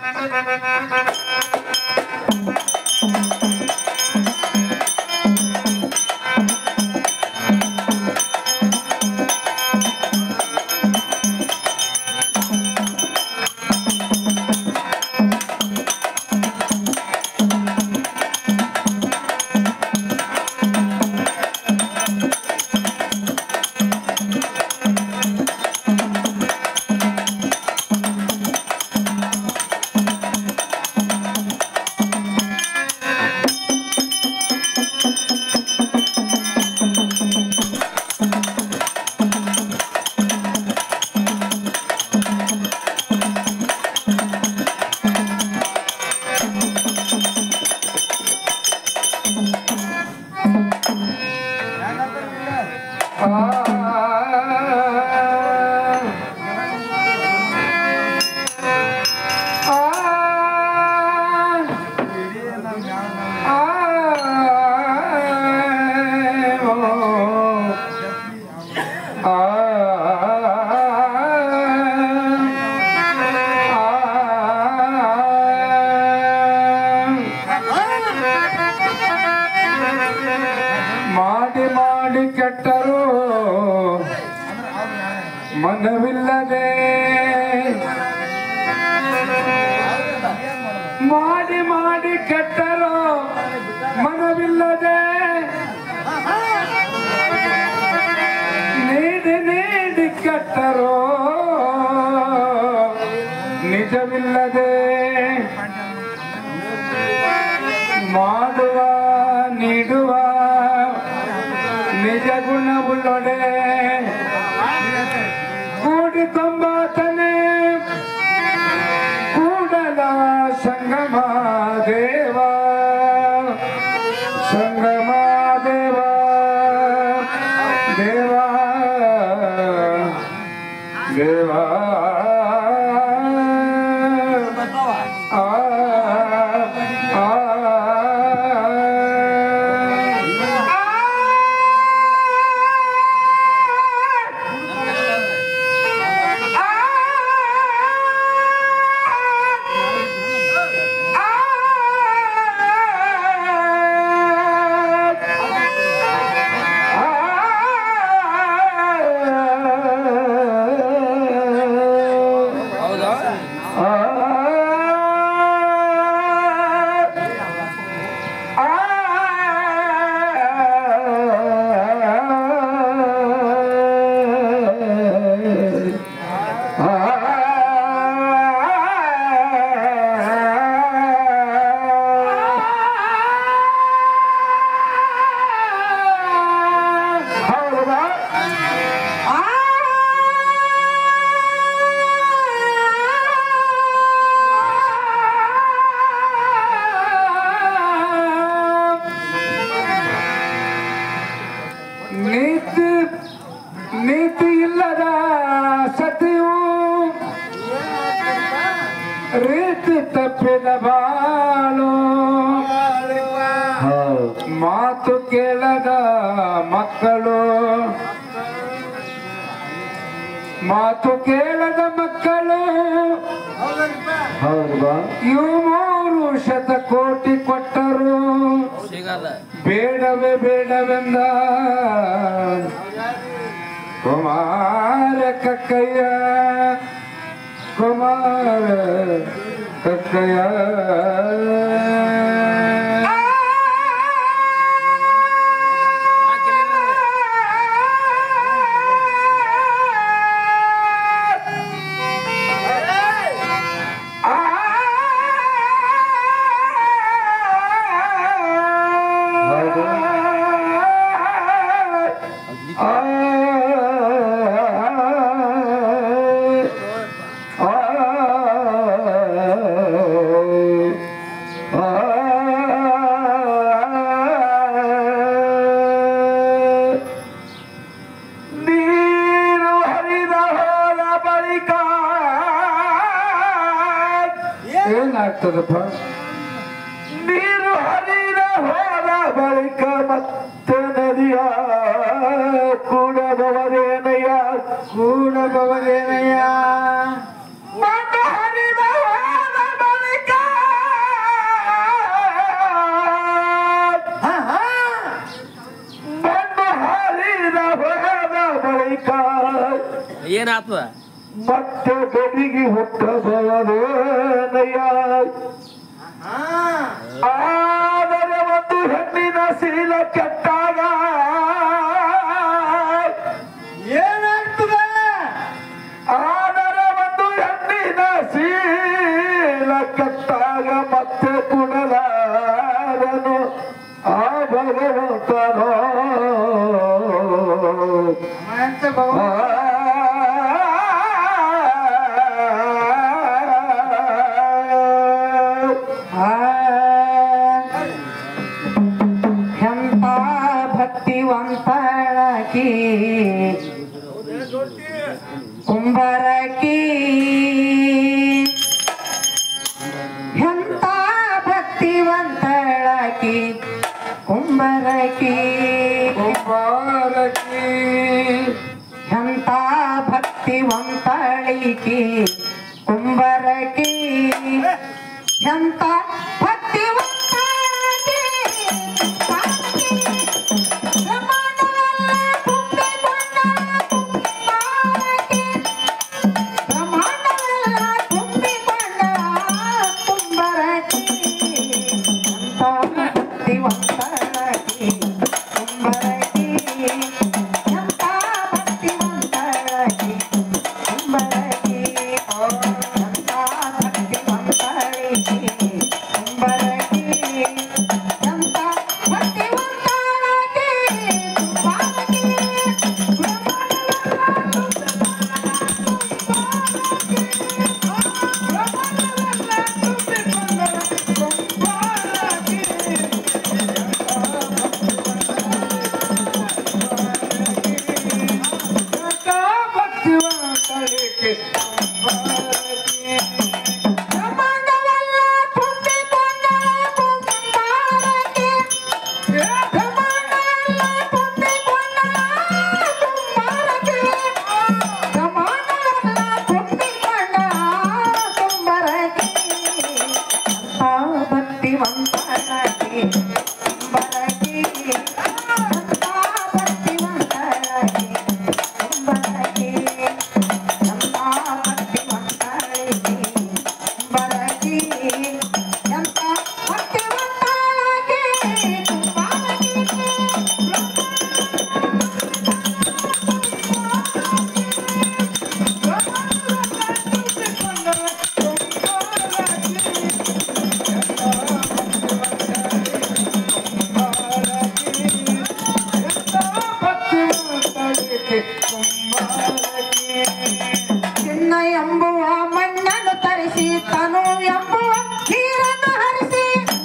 ಮಾಡಿ ಮಾಡಿ ಕೆಟ್ಟರು ಮನವಿಲ್ಲದೆ ಮಾಡಿ ಮಾಡಿ ಕೆಟ್ಟರು ಮನವಿಲ್ಲದೆ ನೀಡಿ ನೀಡಿ ಕೆಟ್ಟರು ನಿಜವಿಲ್ಲದೆ ಮಾಡುವ ನೀಡುವ ನಿಜ ಗುಣವುಳ್ಳೊಡೆ ಕೂಡಿಕೊಂಬಾತನೆ ಕೂಡಲ ಸಂಗಮ ದೇವ ಸಂಗಮ ದೇವ ದೇವ ದೇವ ಆ ಆ ಹೌದಾ ಹೌದಾ ನೀತಿ ನೀತಿ ಇಲ್ಲದ ಸತಿಯು ರೀತಿ ತಪ್ಪಿದ ಬಾಳು ಮಾತು ಕೇಳದ ಮಕ್ಕಳು ಮಾತು ಕೇಳದ ಮಕ್ಕಳು ಹೌದಾ ಇವು ಮೂರು ಶತಕೋಟಿ ಕೊಟ್ಟರು ಸಿಗಲ್ಲ ಬೇಡವೇ ಬೇಡವೆಂದ ಕುಮಾರ ಕಕ್ಕಯ್ಯ ಕುಮಾರ ಕಕ್ಕಯ್ಯ ಹೌದು. ಆ ನೀರು ಹರಿದ ಹೋದ ಬಳಿಕ ಏನಾಗ್ತದಪ್ಪ ನೀರು ಹರಿದ ಹೋದ ಬಳಿಕ ಮತ್ತೆ ನದಿಯ ಕೂಡಬವರೇನಯ್ಯ ಕೂಡಬವರೇನಯ್ಯ ಮಣ್ಣು ಹರಿದ ಹೋದ ಬಳಿಕ ಏನಾಗ್ತದ ಮತ್ತೆ ಗಡಿಗೆ ಹುಟ್ಟಬಹುದೇನಯ್ಯ ಆದರೆ ಒಂದು ಹೆಣ್ಣಿನ ಶೀಲ ಕೆಟ್ಟಾಗ ಏನಾಗ್ತದೆ ಆದರೆ ಒಂದು ಹೆಣ್ಣಿನ ಶೀಲ ಕೆಟ್ಟಾಗ ಮತ್ತೆ ಕೊಡಲಾರನು ಆ ಭಗವಂತನೋ ಅಂತ ಭಗವಂತ ಎಂತ ಭಕ್ತಿವಂತಳಕಿ ಕುಂಬರಕಿ ಎಂತ ಭಕ್ತಿವಂತಳಕಿ ಕುಂಬರಕಿ ಕುಮಾರಕಿ ಎಂತ ಭಕ್ತಿವಂತಳಿಕಿ ಕುಂಬರಕಿ ಎಂತ ಭಕ್ತಿವಂತಳಿಕಿ ಬ್ರಹ್ಮಾಂಡವೆಲ್ಲ ತುಂಬಿಕೊಂಡ ಕುಂಬರಕಿ. ಬ್ರಹ್ಮಾಂಡವೆಲ್ಲ ತುಂಬಿಕೊಂಡ ಕುಂಬರಕಿ. ಎಂತ ಭಕ್ತಿವಂತಳಕಿ ಕುಂಬರಕಿ ಎಂತ ಭಕ್ತಿವಂತಳಕಿ ಕುಂಬರಕಿ ಎಂತ ಭಕ್ತಿವಂತಳಿಕಿ ಕುಂಬರಕಿ ಎಂತ ಭಕ್ತಿವಂತಳಕಿ ಕುಂಬರಕಿ ಬ್ರಹ್ಮಾಂಡವೆಲ್ಲ ತುಂಬಿಕೊಂಡ ಕುಂಬರಕಿ ಬ್ರಹ್ಮಾಂಡವೆಲ್ಲ ತುಂಬಿಕೊಂಡ ಕುಂಬರಕಿ ಬ್ರಹ್ಮಾಂಡವೆಲ್ಲ ತುಂಬಿಕೊಂಡ ಕುಂಬರಕಿ ಆ ಭಕ್ತಿವಂತಳಕಿ ಕುಂಬರಕಿ ಅಂತ ಭಕ್ತಿವಂತಳಕಿ ಕುಂಬರಕಿ ಎಂತ ಭಕ್ತಿವಂತಳಕಿ ಕುಂಬರಕಿ ಎಂತ ಭಕ್ತಿವಂತಳಕಿ ಕುಂಬರಕಿ ಚಿನ್ನ ಎಂಬುವ ಮಣ್ಣನ್ನು ತರಿಸಿ ತನು ಎಂಬುವ ನೀರನ್ನು ಹರಿಸಿ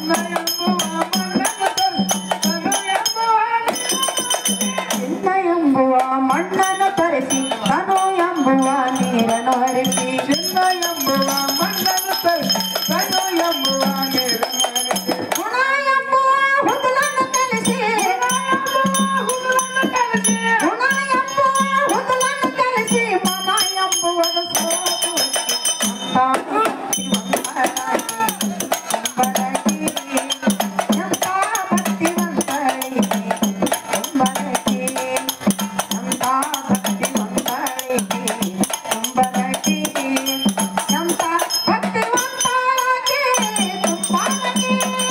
ಚಿನ್ನ ಎಂಬುವ ಮಣ್ಣನ್ನು ತರಿಸಿ ತನು ಎಂಬುವ ನೀರನ್ನು ಹರಿಸಿ ಚಿನ್ನ ಎಂಬುವ ಮಣ್ಣನ್ನು ತರಿಸಿ ತನು ಎಂಬುವ ನೀರನ್ನು ಹರಿಸಿ ಗುಣ ಎಂಬುವ ಹುದುಲನ್ನು ಕಲಿಸಿ ಗುಣ ಎಂಬುವ ಹುದುಲನ್ನು ಕಲಿಸಿ ಮನ ಎಂಬುವನು ಸೋತು ಎಂತ ಭಕ್ತಿವಂತಳಿಗೆ ಕುಂಬರಕಿ ಎಂತ ಭಕ್ತಿವಂತಳಿಗೆ ಕುಂಬರಕಿ ಎಂತ ಭಕ್ತಿವಂತಳಿಗೆ ಕುಂಬರಕಿ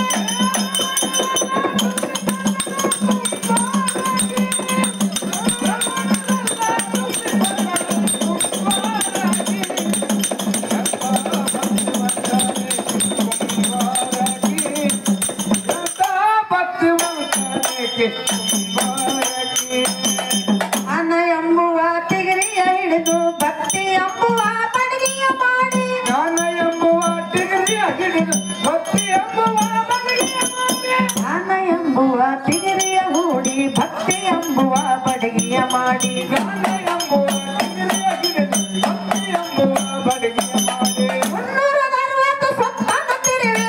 ಅನ್ನ ಎಂಬುವ ತಿಗರಿಯ ಹಿಡಿದು ಭಕ್ತಿ ಎಂಬುವ ಬಡಗಿಯ ಮಾಡಿ ಜ್ಞಾನ ಎಂಬುವ ತಿಗರಿಯ ಹೂಡಿ ಭಕ್ತಿ ಎಂಬುವ ಬಡಗಿಯ ಮಾಡಿ ಮುನ್ನೂರ ಅರವತ್ತು ಸುತ್ತನ್ನು ತಿರುವಿ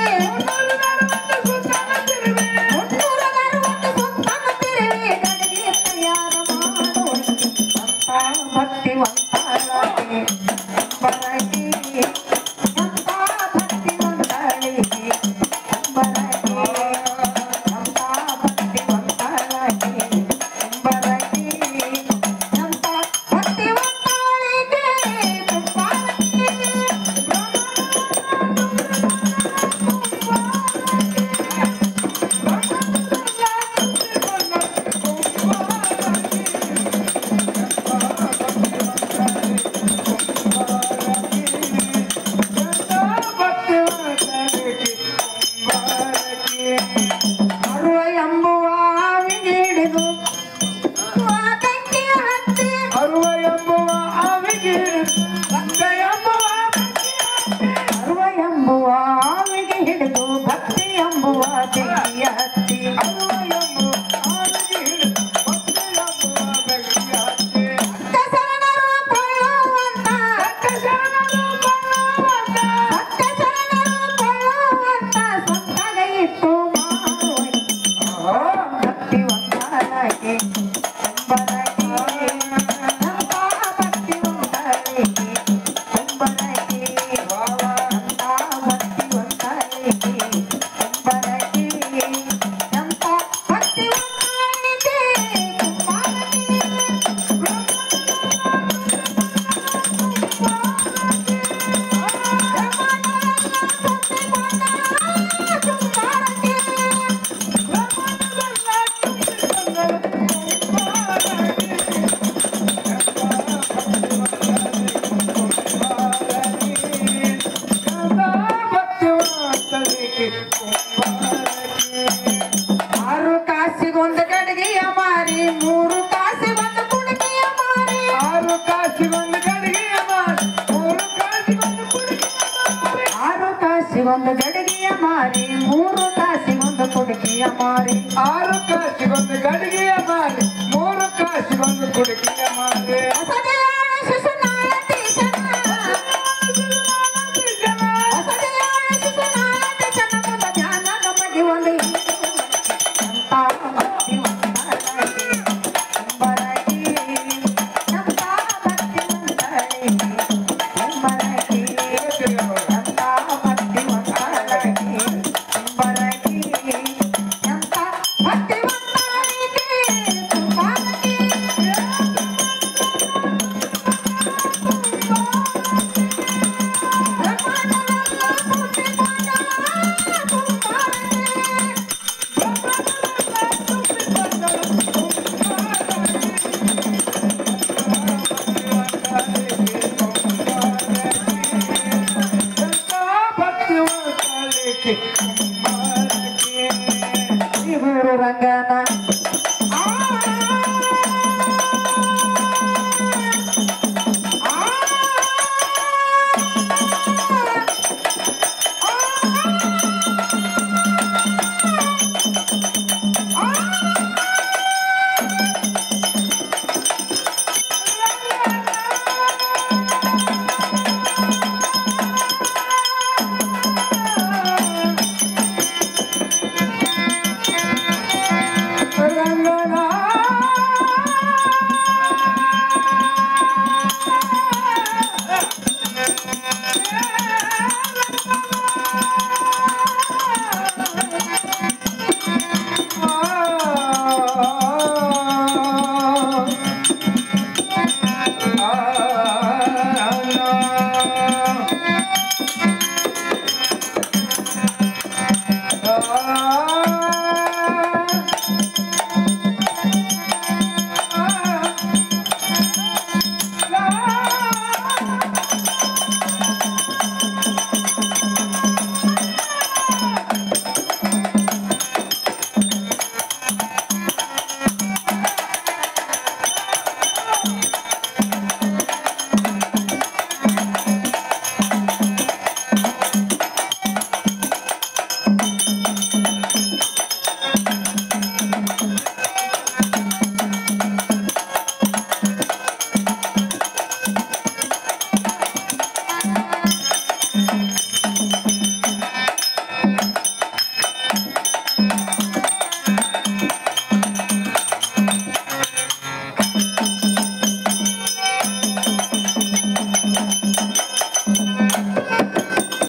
ಮುನ್ನೂರ ಅರವತ್ತು ಸುತ್ತನ್ನು ತಿರುವಿ ಗಡಿಗೆ ತಯಾರ ಮಾಡು ಅಂತ ಭಕ್ತಿವಂತಳಾಗಿ ಬರಗಿ ಅಂತ ಭಕ್ತಿವಂತಳಿಗೆ ಬರಗಿ ಅಂತ ಭಕ್ತಿವಂತಳಾಗಿ ಬರಗಿ ಅಂತ ಭಕ್ತಿವಂತ ಕಾಸಿಗೊಂದು ಗಡಿಗೆಯ ಮಾರಿ ಮೂರು ಕಾಸಿಗೊಂದು ಕುಡಿಗೆ ಆರು ತಾಸಿಗೊಂದು ಗಡಿಗೆಯ ಮಾರಿ ಮೂರು ತಾಸಿಗೊಂದು ಕುಡಿಕೆಯ ಮಾರಿ ಆರು ಕಾಸಿಗೊಂದು ಗಡಿಗೆಯ ಮಾರಿ ಮೂರು ಕಾಸಿಗೊಂದು ಕುಡಿಕೆಯ ಮಾರಿ ಹೊಸದೆಯಾಳ ಶಿಶುನಾಳ ತೀಶನ. ಹೊಸದೆಯಾಳ ಶಿಶುನಾಳ ತೀಶನ ಮುಂದ ಧ್ಯಾನ ನಮಗೆ ಒಂದು ಹಿಂದೂ. ಅಂತ ಭಕ್ತಿ ಒಂದಾಗಿ, ಅಂಬರಗಿ. ಅಂತ ಭಕ್ತಿ ಒಂದಾಗಿ, ಅಂಬರಗಿ. ಅಂತ ಭಕ್ತಿ ಒಂದಾಗಿ, ಅಂಬರಗಿ. ಅಂತ ಭಕ್ತಿ ಒಂದಾಗಿ, ಅಂಬರಗಿ. ಇವರು ರಂಗನ ಆ